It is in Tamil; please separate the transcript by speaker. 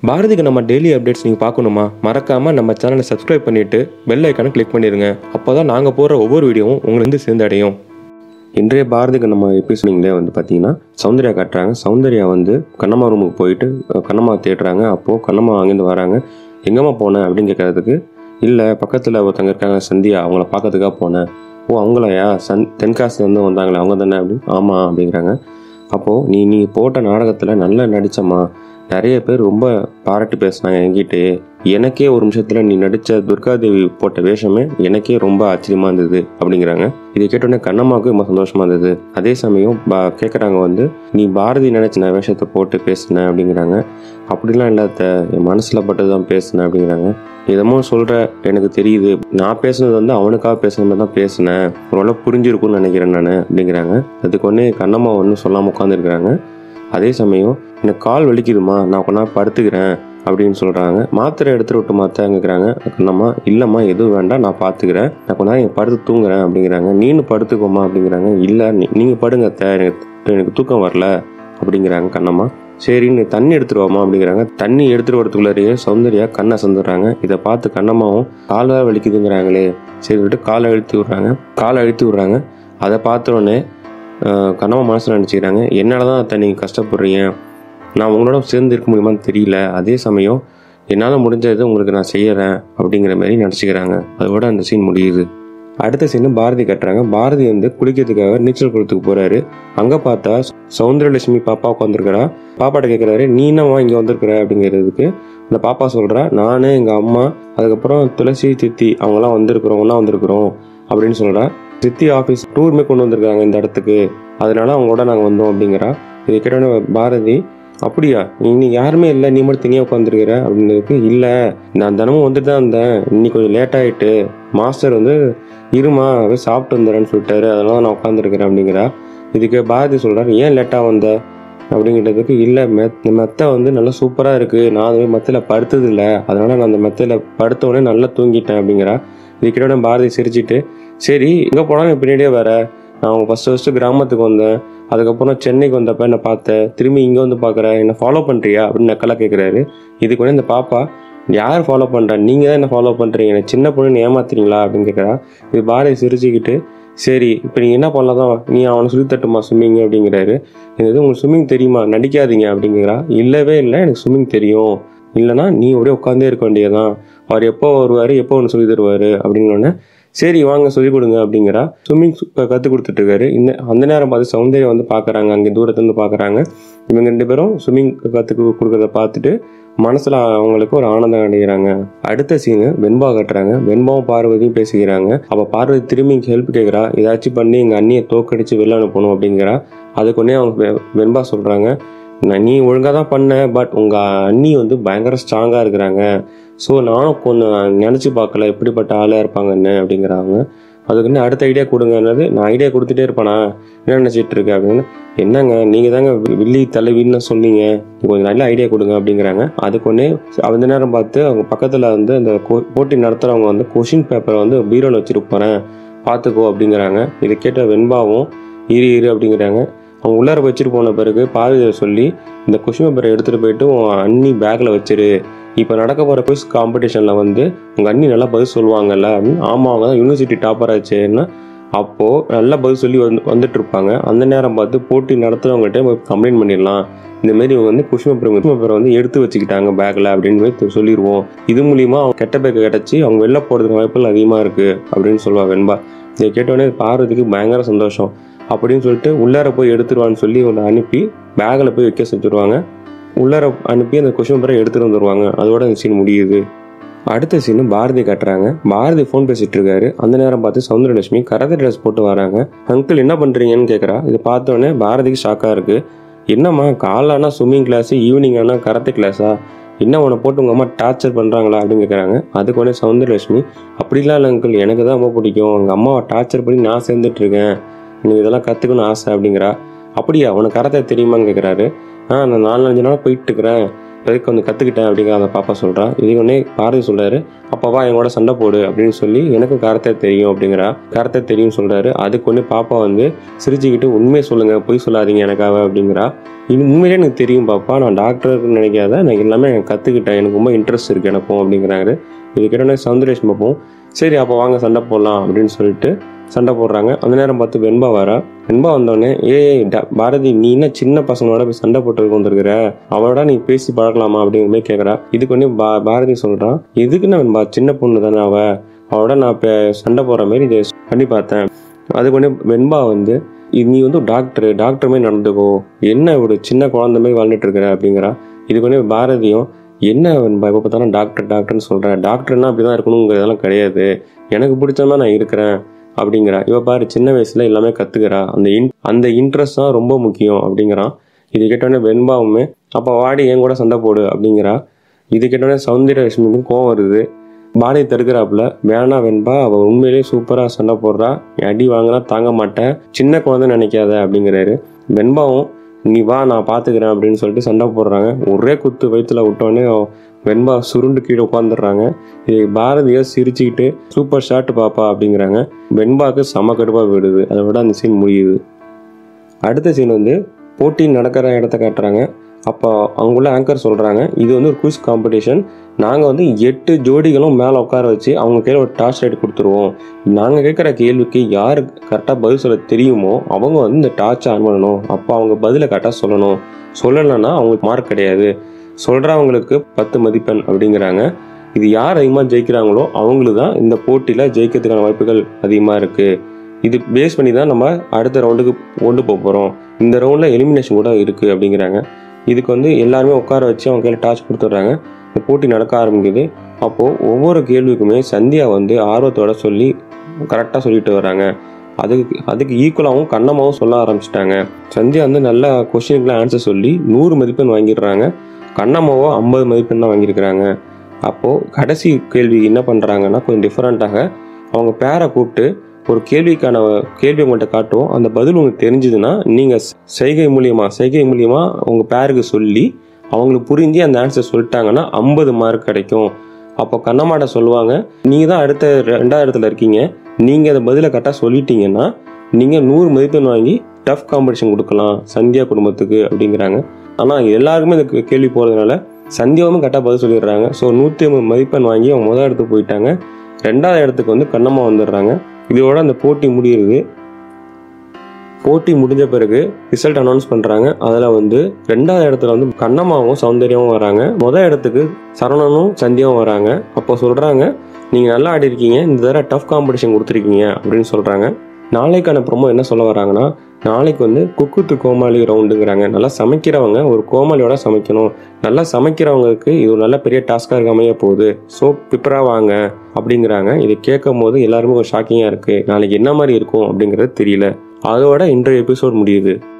Speaker 1: பாரதிக்கு நம்ம டெய்லி அப்டேட்ஸ் நீங்கள் பார்க்கணுமா மறக்காமல் நம்ம சேனலை சப்ஸ்கிரைப் பண்ணிவிட்டு பெல் ஐக்கானை கிளிக் பண்ணிடுங்க அப்போ தான் நாங்கள் போடுற ஒவ்வொரு வீடியோவும் உங்களுக்கு வந்து சேர்ந்தடையும் இன்றைய பாரதிக்கு நம்ம எபிசோடிங்லேயே வந்து பார்த்தீங்கன்னா சௌந்தர்யா காட்டுறாங்க சௌந்தர்யா வந்து கண்ணம்மா ரூமுக்கு போயிட்டு அஹ், கண்ணம்மா தேடுறாங்க அப்போது கண்ணம்மா அங்கேருந்து வராங்க எங்கம்மா போனேன் அப்படின்னு கேட்கறதுக்கு இல்லை பக்கத்தில் ஒருத்தங்க இருக்காங்க சந்தியா அவங்கள பார்க்கறதுக்காக போனேன் ஓ அவங்களையா சன் தென்காசிலேருந்து வந்தாங்களே அவங்க தானே அப்படின்னு ஆமாம் அப்படிங்கிறாங்க அப்போது நீ நீ போட்ட நாடகத்தில் நல்லா நடிச்சம்மா நிறைய பேர் ரொம்ப பாராட்டி பேசுனாங்க என்கிட்ட எனக்கே ஒரு நிமிஷத்தில் நீ நடித்த துர்காதேவி போட்ட வேஷமே எனக்கே ரொம்ப ஆச்சரியமாக இருந்தது அப்படிங்கிறாங்க இதை கேட்டோடனே கண்ணம்மாவுக்கு ரொம்ப சந்தோஷமாக இருந்தது அதே சமயம் பா கேட்குறாங்க வந்து நீ பாரதி நினச்ச நான் வேஷத்தை போட்டு பேசினேன் அப்படிங்கிறாங்க அப்படிலாம் இல்லாத என் மனசில் பட்டு தான் பேசினேன் அப்படிங்கிறாங்க இதமோ சொல்கிற எனக்கு தெரியுது நான் பேசுனது வந்து அவனுக்காக பேசுன மாதிரி தான் பேசினேன் ஓரளவு புரிஞ்சிருக்கும்னு நினைக்கிறேன் நான் அப்படிங்கிறாங்க அதுக்கு ஒன்று கண்ணம்மா ஒன்றும் சொல்லாமல் உட்காந்துருக்குறாங்க அதே சமயம் எனக்கு கால் வலிக்குதுமா நான் கொஞ்ச நேரம் படுத்துக்கிறேன் அப்படின்னு சொல்கிறாங்க மாத்திரை எடுத்துட்டு விட்டு மாத்தாங்கிறாங்க கண்ணம்மா இல்லைம்மா எதுவும் வேண்டாம் நான் பார்த்துக்கிறேன் நான் கொஞ்ச நேரம் இங்க படுத்து தூங்குறேன் அப்படிங்கிறாங்க நீனு படுத்துக்கோமா அப்படிங்கிறாங்க இல்லை நீ நீங்கள் படுங்க அத்தை, எனக்கு எனக்கு தூக்கம் வரல அப்படிங்கிறாங்க கண்ணம்மா சரி நீ தண்ணி எடுத்துட்டு வாமா அப்படிங்கிறாங்க தண்ணி எடுத்துட்டு வரதுக்குள்ளாரையே சௌந்தர்யா கண்ணை சந்துடுறாங்க இதை பார்த்து கண்ணம்மாவும் கால் வேற வலிக்குதுங்கிறாங்களே சரி விட்டு காலை அழுத்தி விட்றாங்க காலை அழுத்தி விட்றாங்க அதை பார்த்த உடனே ஆஹ், கண்ணம்மா மனசில் நினச்சிக்கிறாங்க என்னால் தான் அத்தை நீங்கள் கஷ்டப்படுறீங்க நான் உங்களோட சேர்ந்து இருக்க முடியுமான்னு தெரியல அதே சமயம் என்னால் முடிஞ்சது உங்களுக்கு நான் செய்யறேன் அப்படிங்கிற மாதிரி நினச்சிக்கிறாங்க அதோட அந்த சீன் முடியுது அடுத்த சீனு பாரதி கட்டுறாங்க பாரதி வந்து குளிக்கிறதுக்காக நீச்சல் குளத்துக்கு போறாரு அங்க பார்த்தா சௌந்தரலட்சுமி பாப்பா உட்காந்துருக்கிறா பாப்பாட்ட கேட்குறாரு நீ என்னவா இங்கே வந்திருக்கிற அப்படிங்கிறதுக்கு அந்த பாப்பா சொல்றா நானு எங்க அம்மா அதுக்கப்புறம் துளசி சித்தி அவங்களாம் வந்திருக்கிறோம் ஒன்றா வந்திருக்கிறோம் அப்படின்னு சொல்றா சித்தி ஆஃபீஸ் டூருமே கொண்டு வந்திருக்காங்க இந்த இடத்துக்கு அதனால அவங்களோட நாங்கள் வந்தோம் அப்படிங்கிறா இதை கேட்டோன்னே பாரதி அப்படியா இன்னைக்கு யாருமே இல்லை நீ மட்டும் தனியாக உட்காந்துருக்கிற அப்படின்றதுக்கு இல்லை நான் தினமும் வந்துட்டு தான் இருந்தேன் இன்னைக்கு கொஞ்சம் லேட் ஆயிட்டு மாஸ்டர் வந்து இருமா போய் சாப்பிட்டு வந்துடுறேன்னு சொல்லிட்டாரு அதனால நான் உட்காந்துருக்கிறேன் அப்படிங்கிறா இதுக்கு பாரதி சொல்றாரு ஏன் லேட்டாக வந்த அப்படிங்கிறதுக்கு இல்லை மெத் மெத்தை வந்து நல்லா சூப்பராக இருக்குது நான் அதுவே மெத்தையில் படுத்தது இல்லை அதனால நான் அந்த மெத்தையில் படுத்த உடனே நல்லா தூங்கிட்டேன் அப்படிங்கிறா இதுக்கிட்ட பாரதி சிரிச்சிட்டு சரி எங்கே போனாலும் பின்னாடியே வர நான் ஃபஸ்ட்டு ஃபஸ்ட்டு கிராமத்துக்கு வந்தேன் அதுக்கப்புறம் சென்னைக்கு வந்தப்ப என்னை பார்த்தேன் திரும்பி இங்கே வந்து பார்க்குறேன் என்னை ஃபாலோ பண்ணுறியா அப்படின்னு நக்கலாக கேட்குறாரு இதுக்கு உடனே இந்த பாப்பா யார் ஃபாலோ பண்ணுறா நீங்கள் தான் என்ன ஃபாலோ பண்ணுறீங்க என்ன சின்ன பொண்ணு ஏமாத்துறீங்களா அப்படின்னு கேட்குறா இது பாரதி சிரிச்சுக்கிட்டு சரி இப்போ நீங்கள் என்ன பண்ணலாம் தான் நீ அவனை சொல்லி தட்டுமா ஸ்விம்மிங் அப்படிங்கிறாரு இது உங்களுக்கு ஸ்விம்மிங் தெரியுமா நடிக்காதீங்க அப்படிங்கிறா இல்லவே இல்லை எனக்கு ஸ்விம்மிங் தெரியும் இல்லைனா நீ அப்படியே உட்காந்தே இருக்க வேண்டியதுதான் அவர் எப்போ வருவார் எப்போ ஒன்று சொல்லி தருவார் அப்படின்னோடனே சரி வாங்க சொல்லிக் கொடுங்க அப்படிங்கிறா ஸ்விம்மிங் கற்றுக் கொடுத்துட்டு இருக்காரு இந்த அந்த நேரம் பார்த்து சௌந்தர்யா வந்து பார்க்குறாங்க அங்கே தூரத்துலேருந்து பார்க்குறாங்க இவங்க ரெண்டு பேரும் ஸ்விம்மிங் கற்றுக் கொடுக்கறத பார்த்துட்டு மனசில் அவங்களுக்கு ஒரு ஆனந்தம் அடைகிறாங்க அடுத்த சீனு வெண்பா கட்டுறாங்க வெண்பாவும் பார்வதியும் பேசிக்கிறாங்க அப்போ பார்வதி திரும்பி ஹெல்ப் கேட்குறா ஏதாச்சும் பண்ணி எங்கள் அண்ணியை தோக்கடிச்சு வெளில அனுப்பணும் அப்படிங்கிறா அதுக்கு உடனே அவங்க வெ- வெண்பா சொல்கிறாங்க நான் நீ ஒழுங்காக தான் பண்ண பட் உங்கள் அண்ணி வந்து பயங்கர ஸ்ட்ராங்காக இருக்கிறாங்க ஸோ நானும் கொஞ்சம் நினச்சி பார்க்கல எப்படிப்பட்ட ஆளாக இருப்பாங்கன்னு அப்படிங்கிறாங்க அதுக்குன்னு அடுத்த ஐடியா கொடுங்கன்னது நான் ஐடியா கொடுத்துட்டே இருப்பேனா என்ன நினச்சிட்டு இருக்க அப்படின்னு என்னங்க நீங்கள் தாங்க வி- வில்லி தலைவின்னு சொன்னீங்க நீங்க கொஞ்சம் நல்ல ஐடியா கொடுங்க அப்படிங்கிறாங்க அதுக்கு ஒன்னே அந்த நேரம் பார்த்து அவங்க பக்கத்தில் வந்து அந்த கோ- போட்டி நடத்துகிறவங்க வந்து கொஷின் பேப்பரை வந்து பீரோவில் வச்சுட்டு போகிறேன் பார்த்துக்கோ அப்படிங்கிறாங்க இதை கேட்ட வெண்பாவும் இரு இரு அப்படிங்கிறாங்க அவங்க உள்ளார வச்சுட்டு போன பிறகு பார்வையை சொல்லி இந்த கொஷின் பேப்பரை எடுத்துகிட்டு போயிட்டு உன் அண்ணி பேக்கில் வச்சிரு இப்போ நடக்க போகிற குவிஸ் காம்படிஷனில் வந்து உங்கள் அண்ணி நல்லா பதில் சொல்லுவாங்கல்ல அப்படின்னு ஆமாம் அவங்க தான் யூனிவர்சிட்டி டாப்பர் ஆச்சுன்னா அப்போது நல்லா பதில் சொல்லி வந்து வந்துட்டு இருப்பாங்க அந்த நேரம் பார்த்து போட்டி நடத்துகிறவங்கள்ட்ட போய் கம்ப்ளைண்ட் பண்ணிடலாம் இந்த மாதிரி இவங்க வந்து கொஷின் பேப்பர் கொஷின் பேப்பரை வந்து எடுத்து வச்சுக்கிட்டாங்க பேக்கில் அப்படின்னு போய் சொல்லிடுவோம் இது மூலியமா அவங்க கெட்ட பேர் கிடச்சி அவங்க வெளில போகிறதுக்கு வாய்ப்புகள் அதிகமாக இருக்குது அப்படின்னு சொல்லுவா வெண்பா இதை கேட்டோடனே பார்வதிக்கு பயங்கர சந்தோஷம் அப்படின்னு சொல்லிட்டு உள்ளார போய் எடுத்துருவான்னு சொல்லி அவனை அனுப்பி பேக்கில் போய் வைக்க செஞ்சுருவாங்க உள்ளார அனுப்பி அந்த கொஷின் பேப்பரை எடுத்துட்டு வந்துருவாங்க அதோட அந்த சீன் முடியுது அடுத்த சீனு பாரதி கட்டுறாங்க பாரதி ஃபோன் பேசிட்டு இருக்காரு அந்த நேரம் பார்த்து சௌந்தரலட்சுமி கராத்தே ட்ரெஸ் போட்டு வராங்க அங்கிள் என்ன பண்றீங்கன்னு கேட்குறா இதை பார்த்த உடனே பாரதிக்கு ஷாக்காக இருக்கு என்னம்மா காலைனா ஸ்விம்மிங் கிளாஸ் ஈவினிங் ஆனால் கராத்தே கிளாஸா என்ன உன்னை போட்டு உங்கள் அம்மா டார்ச்சர் பண்ணுறாங்களா அப்படின்னு கேட்குறாங்க அதுக்கு உடனே சௌந்தரலட்சுமி அப்படிலாம் இல்லை அங்கிள் எனக்கு தான் ரொம்ப பிடிக்கும் எங்கள் அம்மாவை டார்ச்சர் பண்ணி நான் சேர்ந்துட்டு இருக்கேன் எனக்கு இதெல்லாம் கற்றுக்கணும் ஆசை அப்படிங்கிறா அப்படியா உனக்கு கராத்தே தெரியுமான்னு கேட்குறாரு ஆ நான் நாலு அஞ்சு நாள் போயிட்டு இருக்கிறேன் எதுக்கு வந்து கற்றுக்கிட்டேன் அப்படிங்கிற அந்த பாப்பா சொல்கிறா இதுக்கு உடனே பாரதி சொல்கிறாரு அப்பாவா எங்களோட சண்டை போடு அப்படின்னு சொல்லி எனக்கும் கருத்தை தெரியும் அப்படிங்கிறா கருத்தை தெரியும் சொல்கிறாரு அதுக்கு ஒன்று பாப்பா வந்து சிரிச்சுக்கிட்டு உண்மையை சொல்லுங்கள் பொய் சொல்லாதீங்க எனக்காக அப்படிங்கிறா இது உண்மையிலே எனக்கு தெரியும் பாப்பா நான் டாக்டருக்கு நினைக்காத நான் எல்லாமே எனக்கு கற்றுக்கிட்டேன் எனக்கு ரொம்ப இன்ட்ரெஸ்ட் இருக்குது எனக்கும் அப்படிங்கிறாரு இது கேட்டோன்னே சவுந்தரேஷ் பார்ப்போம் சரி அப்போ வாங்க சண்டை போடலாம் அப்படின்னு சொல்லிட்டு சண்டை போடுறாங்க அந்த நேரம் பார்த்து வெண்பா வரா வெண்பா வந்தோடனே ஏய் ட- பாரதி நீ என்ன சின்ன பசங்களோட போய் சண்டை போட்டு வந்திருக்கிற அவளோட நீ பேசி பழகலாமா அப்படிங்கிற மாதிரி கேட்குறா இதுக்கு ஒன்று பா பாரதி சொல்கிறான் எதுக்குன்னு வெண்பா சின்ன பொண்ணு தானே அவ அவளோட நான் இப்போ சண்டை போடுற மாதிரி இதை பண்ணி பார்த்தேன் அதுக்கு ஒன்று வெண்பா வந்து இது நீ வந்து டாக்டர் டாக்டர் மாதிரி நடந்துக்கோ என்ன ஒரு சின்ன குழந்தை மாதிரி வாழ்ந்துட்டு இருக்கிற அப்படிங்கிறா இதுக்கு ஒன்று பாரதியும் என்ன வெண்பா எப்போ பார்த்தாலும் டாக்டர் டாக்டர்னு சொல்கிறேன் டாக்டர்னா அப்படி தான் இருக்கணுங்கிறதெல்லாம் கிடையாது எனக்கு பிடிச்ச மாதிரி நான் இருக்கிறேன் அப்படிங்கிறா இவ பாரு சின்ன வயசுல எல்லாமே கத்துக்கிறா அந்த இன் அந்த இன்ட்ரெஸ்ட் தான் ரொம்ப முக்கியம் அப்படிங்கிறான் இது கேட்டோடனே வெண்பாவுமே அப்போ வாடி என் கூட சண்டை போடு அப்படிங்கிறா இது கேட்டோடனே சௌந்தர்யலட்சுமிக்கும் கோவம் வருது பாரதி தடுக்கிறாப்புல வேணா வெண்பா அவ உண்மையிலேயே சூப்பரா சண்டை போடுறா நீ அடி வாங்கினா தாங்க மாட்டேன் சின்ன குழந்தை நினைக்காத அப்படிங்கிறாரு வெண்பாவும் நீ வா நான் பாத்துக்கிறேன் அப்படின்னு சொல்லிட்டு சண்டை போடுறாங்க ஒரே குத்து வயிற்றுல விட்டோடனே வெண்பா சுருண்டு கீழே உட்காந்துடுறாங்க இது பாரதியா சிரிச்சுக்கிட்டு சூப்பர் ஷாட் பாப்பா அப்படிங்கிறாங்க வெண்பாக்கு செம கடுப்பாக விடுது அதை விட அந்த சீன் முடியுது அடுத்த சீன் வந்து போட்டி நடக்கிற இடத்த காட்டுறாங்க அப்போ அங்குள்ள ஆங்கர் சொல்கிறாங்க இது வந்து ஒரு குயிஸ் காம்படிஷன் நாங்கள் வந்து எட்டு ஜோடிகளும் மேலே உட்கார வச்சு அவங்க கையில் ஒரு டார்ச் லைட் கொடுத்துருவோம் நாங்கள் கேட்குற கேள்விக்கு யார் கரெக்டாக பதில் சொல்ல தெரியுமோ அவங்க வந்து இந்த டார்ச்சை ஆன் பண்ணணும் அப்போ அவங்க பதிலை கரெக்டாக சொல்லணும் சொல்லலைன்னா அவங்களுக்கு மார்க் கிடையாது சொல்கிறவங்களுக்கு பத்து மதிப்பெண் அப்படிங்கிறாங்க இது யார் அதிகமாக ஜெயிக்கிறாங்களோ அவங்களுக்கு தான் இந்த போட்டியில் ஜெயிக்கிறதுக்கான வாய்ப்புகள் அதிகமாக இருக்குது இது பேஸ் பண்ணி தான் நம்ம அடுத்த ரவுண்டுக்கு கொண்டு போக போகிறோம் இந்த ரவுண்டில் எலிமினேஷன் கூட இருக்குது அப்படிங்கிறாங்க இதுக்கு வந்து எல்லாருமே உட்கார வச்சு அவங்க கையில் டார்ச் கொடுத்துட்றாங்க இந்த போட்டி நடக்க ஆரம்பிக்குது அப்போது ஒவ்வொரு கேள்விக்குமே சந்தியா வந்து ஆர்வத்தோட சொல்லி கரெக்டாக சொல்லிட்டு வராங்க அதுக்கு அதுக்கு ஈக்குவலாகவும் கண்ணமாகவும் சொல்ல ஆரம்பிச்சிட்டாங்க சந்தியா வந்து நல்ல கொஷினுக்குலாம் ஆன்சர் சொல்லி நூறு மதிப்பெண் வாங்கிடுறாங்க கண்ணம்மாவோ ஐம்பது மதிப்பெண் தான் வாங்கியிருக்கிறாங்க அப்போது கடைசி கேள்வி என்ன பண்ணுறாங்கன்னா கொஞ்சம் டிஃப்ரெண்ட்டாக அவங்க பேரை கூப்பிட்டு ஒரு கேள்விக்கான கேள்வி உங்கள்கிட்ட காட்டுவோம் அந்த பதில் உங்களுக்கு தெரிஞ்சதுன்னா நீங்கள் செய்கை மூலியமாக செய்கை மூலியமாக உங்கள் பேருக்கு சொல்லி அவங்களுக்கு புரிஞ்சு அந்த ஆன்சர் சொல்லிட்டாங்கன்னா ஐம்பது மார்க் கிடைக்கும் அப்போ கண்ணம்மாட்ட சொல்லுவாங்க நீங்கள் தான் அடுத்த ரெண்டாவது இடத்துல இருக்கீங்க நீங்கள் அந்த பதிலை கரெக்டாக சொல்லிட்டீங்கன்னா நீங்கள் நூறு மதிப்பெண் வாங்கி டஃப் காம்படிஷன் கொடுக்கலாம் சந்தியா குடும்பத்துக்கு அப்படிங்கிறாங்க ஆனால் எல்லாருக்குமே இந்த கே- கேள்வி போகிறதுனால சந்தியாவும் கரெக்டாக பதில் சொல்லிடுறாங்க ஸோ நூற்றி ஐம்பது மதிப்பெண் வாங்கி அவங்க முதல் இடத்துக்கு போயிட்டாங்க ரெண்டாவது இடத்துக்கு வந்து கண்ணம்மா வந்துடுறாங்க இதோட அந்த போட்டி முடியுது போட்டி முடிஞ்ச பிறகு ரிசல்ட் அனௌன்ஸ் பண்ணுறாங்க அதில் வந்து ரெண்டாவது இடத்துல வந்து கண்ணம்மாவும் சௌந்தர்யாவும் வராங்க முதல் இடத்துக்கு சரவணனும் சந்தியாவும் வராங்க அப்போ சொல்கிறாங்க நீங்கள் நல்லா ஆடி இருக்கீங்க இந்த தடவை டஃப் காம்படிஷன் கொடுத்துருக்கீங்க அப்படின்னு சொல்கிறாங்க நாளைக்கான ப்ரோமோ என்ன சொல்ல வராங்கன்னா நாளைக்கு வந்து குக்குத்து கோமாளி ரவுண்டுங்கிறாங்க நல்லா சமைக்கிறவங்க ஒரு கோமாளியோட சமைக்கணும் நல்லா சமைக்கிறவங்களுக்கு இது ஒரு நல்ல பெரிய டாஸ்காக இருக்க அமைய போகுது ஸோ ப்ரிப்பராக வாங்க அப்படிங்கிறாங்க இதை கேட்கும் போது எல்லாருமே ஒரு ஷாக்கிங்காக இருக்குது நாளைக்கு என்ன மாதிரி இருக்கும் அப்படிங்கிறது தெரியல அதோட இன்றைய எபிசோட் முடியுது